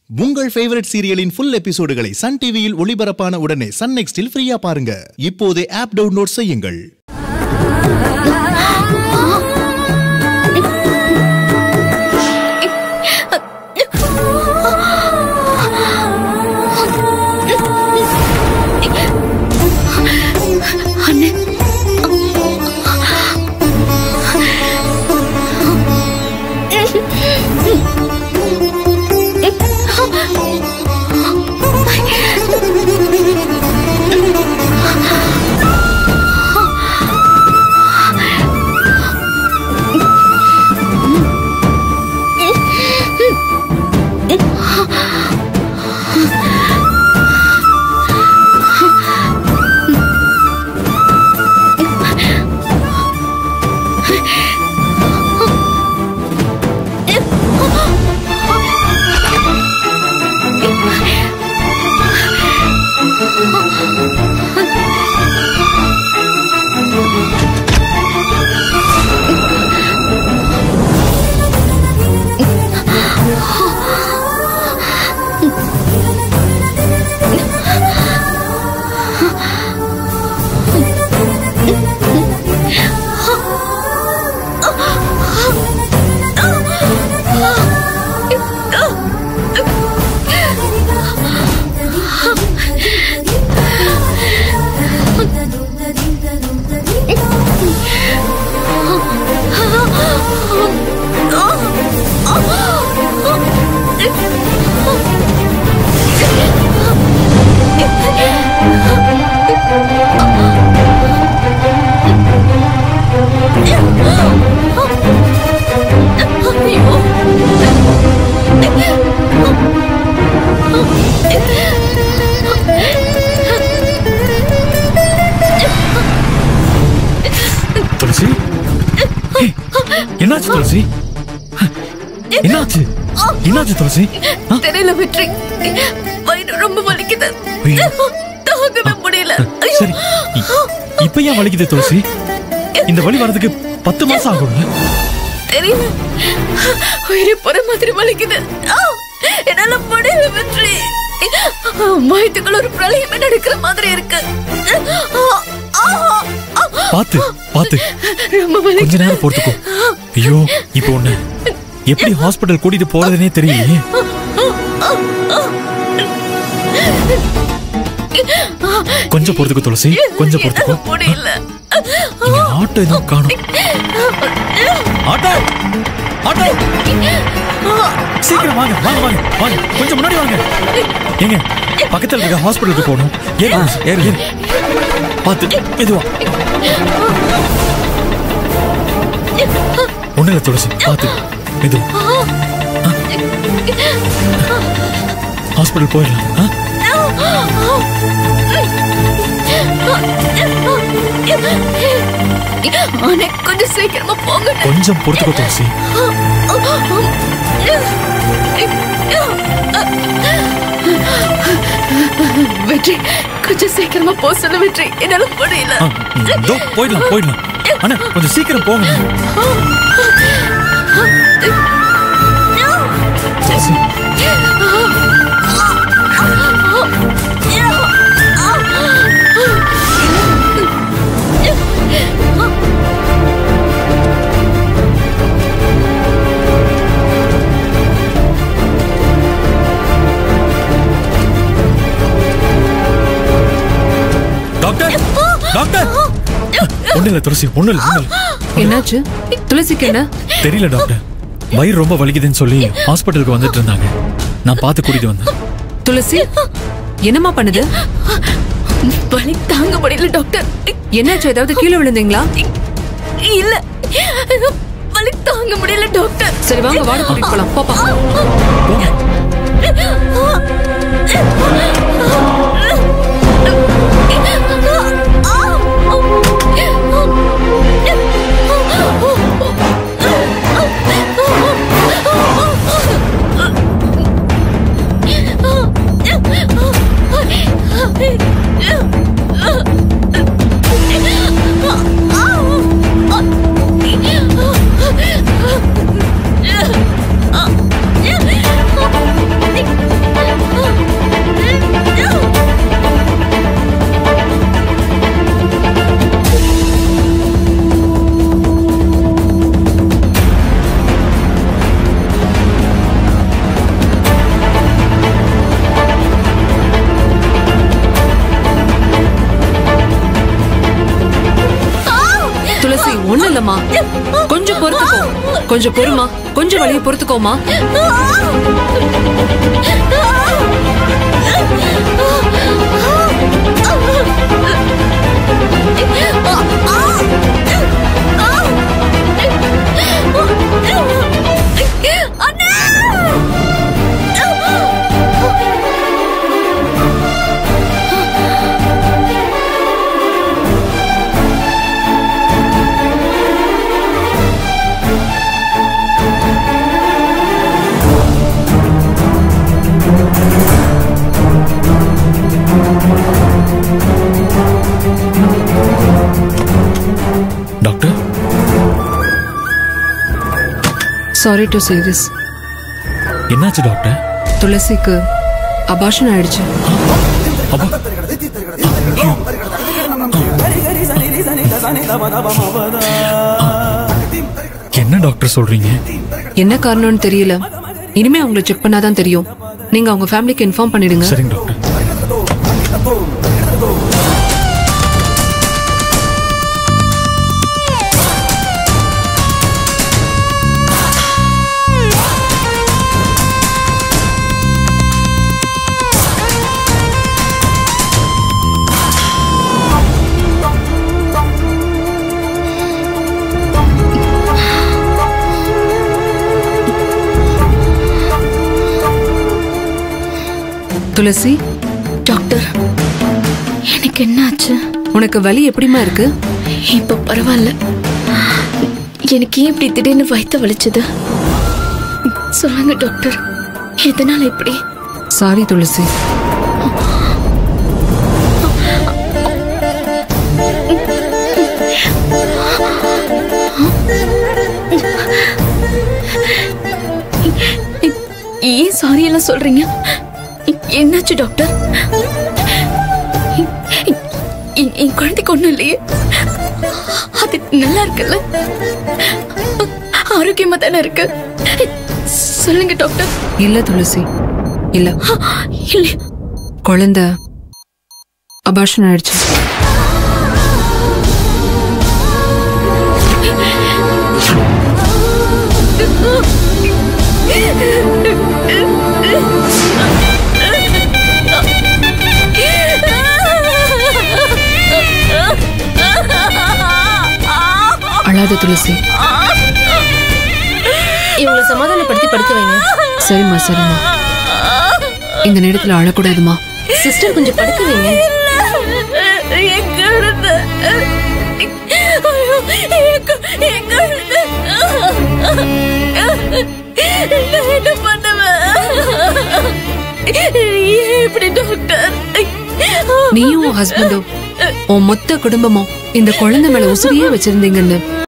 உங்கள் ஃபேவரட் சீரியலின் ஃபுல் எபிசோடுகளை சன் டிவியில் ஒளிபரப்பான உடனே சன் நெக்ஸ்டில் ஃப்ரீயா பாருங்க இப்போதே ஆப் டவுன்லோட் செய்யுங்கள் அண்ணே துளசி ஏய், என்னாச்சு துளசி என்னாச்சு என்னாச்சு துளசி ஆ? தெரியல வெற்றி வயிறு ரொம்ப வலிக்குது ஐயோ. தாங்கவே முடியல ஐயோ. சரி இ- இப்ப ஏன் வலிக்குது துளசி இந்த வலி வர்றதுக்கு பத்து மாசம் ஆகும்ல தெரியல உயிரை போற மாதிரி வலிக்குது ஆ, என்னால முடியல வெற்றி வயிற்றுக்குள்ள ஒரு பிரளயமே நடக்கிற மாதிரி இருக்கு ஆ, ஆ, ஆ, பாத்து பாத்து ரொம்ப கொஞ்ச வலிக்குது நேரம் பொறுத்துக்கோ ஐயோ இப்போ ஒண்ணு எப்படி ஹாஸ்பிடல் கூட்டிட்டு போறதுனே தெரியலையே கொஞ்சம் பொறுத்துக்கோ துளசி கொஞ்சம் பொறுத்துக்கோ என்னால முடியல இங்க ஆட்டோ எதுவும் காணும் ஆட்டோ ஆட்டோ சீக்கிரம் வாங்க வாங்க வாங்க வாங்க கொஞ்சம் முன்னாடி வாங்க ஏங்க பக்கத்துல இருக்க ஹாஸ்பிடலுக்கு போகணும் ஏறு ஏறு ஏறு பார்த்து மெதுவா ஒண்ணு இல்ல துளசி பார்த்து மெதுவா ஹாஸ்பிடல் போயிடலாம் ஆ? அண்ணே, கொஞ்சம் சீக்கிரமா போங்க கொஞ்சம் பொறுத்துக்கோ துளசி வெற்றி கொஞ்சம் சீக்கிரமா போ சொல்ல வெற்றி என்னால முடியல ஆ, இதோ போயிடலாம் போயிடலாம் அண்ணா கொஞ்சம் சீக்கிரம் போங்க துளசி டாக்டர் டாக்டர் ஒண்ணு இல்ல துளசி ஒண்ணு இல்ல ஒண்ணு இல்ல என்னாச்சு துளசிக்கு என்ன தெரியல டாக்டர் வயிறு ரொம்ப வலிக்குதுன்னு சொல்லி ஹாஸ்பிட்டலுக்கு வந்துட்டு இருந்தாங்க நான் பார்த்து கூட்டிட்டு வந்தேன் துளசி என்னம்மா பண்ணுது வலி தாங்க முடியல டாக்டர் என்னாச்சு ஏதாவது கீழே விழுந்தீங்களா இல்ல வலி தாங்க முடியல டாக்டர் சரி வாங்க வாட கூட்டிட்டு போலாம் பாப்பா போங்க Ah! பொறுத்துக்கோமா கொஞ்சம் பொறுத்துக்கோ கொஞ்சம் பொறுமா கொஞ்சம் வழியை பொறுத்துக்கோமா doctor sorry to say this என்னாச்சு டாக்டர் துளசிக்கு அபாஷன் ஆயிடுச்சு அப்பா என்ன டாக்டர் சொல்றீங்க என்ன காரணம்னு தெரியல இனிமே அவங்களை செக் பண்ணாதான் தெரியும் நீங்க அவங்க ஃபேமிலிக்கு இன்ஃபார்ம் பண்ணிடுங்க சரிங்க டாக்டர் துளசி டாக்டர் எனக்கு என்ன ஆச்சு உனக்கு வலி எப்படிமா இருக்கு இப்ப பரவாயில்ல எனக்கு ஏன் இப்படி திடீர்னு வயித்த வலிச்சது சொல்லுங்க டாக்டர் எதனால இப்படி சாரி துளசி ஏன் சாரி எல்லாம் சொல்றீங்க என்னாச்சு டாக்டர் என் என் குழந்தைக்கு ஒண்ணும் இல்லையே அது நல்லா இருக்குல்ல ஆரோக்கியமா தானே இருக்கு சொல்லுங்க டாக்டர் இல்ல துளசி இல்ல இல்லை குழந்தை அபாஷன் ஆயிடுச்சு அழாத துளசி இவங்களை சமாதானப்படுத்தி படுக்க வைங்க சரிம்மா சரிம்மா இந்த நேரத்துல அழக்கூடாதுமா சிஸ்டர் கொஞ்சம் படுக்க வைங்க எங்க இருந்து ஐயோ, எங்க எங்க இருந்து நான் என்ன பண்ணுவேன் ஏன் இப்படி டாக்டர் நீயும் உன் ஹஸ்பண்டும் உன் மொத்த குடும்பமும் இந்த குழந்தை மேல உசுரியே வச்சிருந்தீங்கன்னு